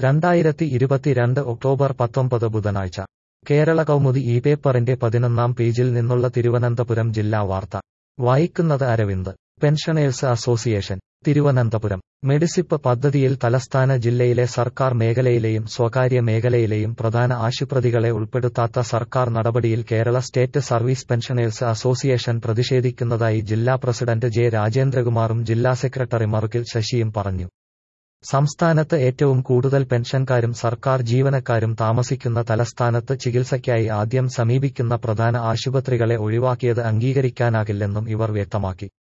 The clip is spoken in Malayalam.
രണ്ടായിരത്തി ഇരുപത്തിരണ്ട് ഒക്ടോബർ പത്തൊമ്പത് ബുധനാഴ്ച കേരള കൗമുദി ഈ പേപ്പറിന്റെ പതിനൊന്നാം പേജിൽ നിന്നുള്ള തിരുവനന്തപുരം ജില്ലാ വാർത്ത വായിക്കുന്നത് അരവിന്ദ് പെൻഷനേഴ്സ് അസോസിയേഷൻ തിരുവനന്തപുരം മെഡിസിപ്പ് പദ്ധതിയിൽ തലസ്ഥാന ജില്ലയിലെ സർക്കാർ മേഖലയിലെയും സ്വകാര്യ മേഖലയിലെയും പ്രധാന ആശുപത്രികളെ ഉൾപ്പെടുത്താത്ത സർക്കാർ നടപടിയിൽ Kerala state service pensioners association പ്രതിഷേധിക്കുന്നതായി ജില്ലാ പ്രസിഡന്റ് ജെ രാജേന്ദ്രകുമാറും ജില്ലാ സെക്രട്ടറി മറുകിൽ ശശിയും പറഞ്ഞു സംസ്ഥാനത്ത് ഏറ്റവും കൂടുതൽ പെൻഷൻകാരും സർക്കാർ ജീവനക്കാരും താമസിക്കുന്ന തലസ്ഥാനത്ത് ചികിത്സയ്ക്കായി ആദ്യം സമീപിക്കുന്ന പ്രധാന ആശുപത്രികളെ ഒഴിവാക്കിയത് അംഗീകരിക്കാനാകില്ലെന്നും ഇവർ വ്യക്തമാക്കി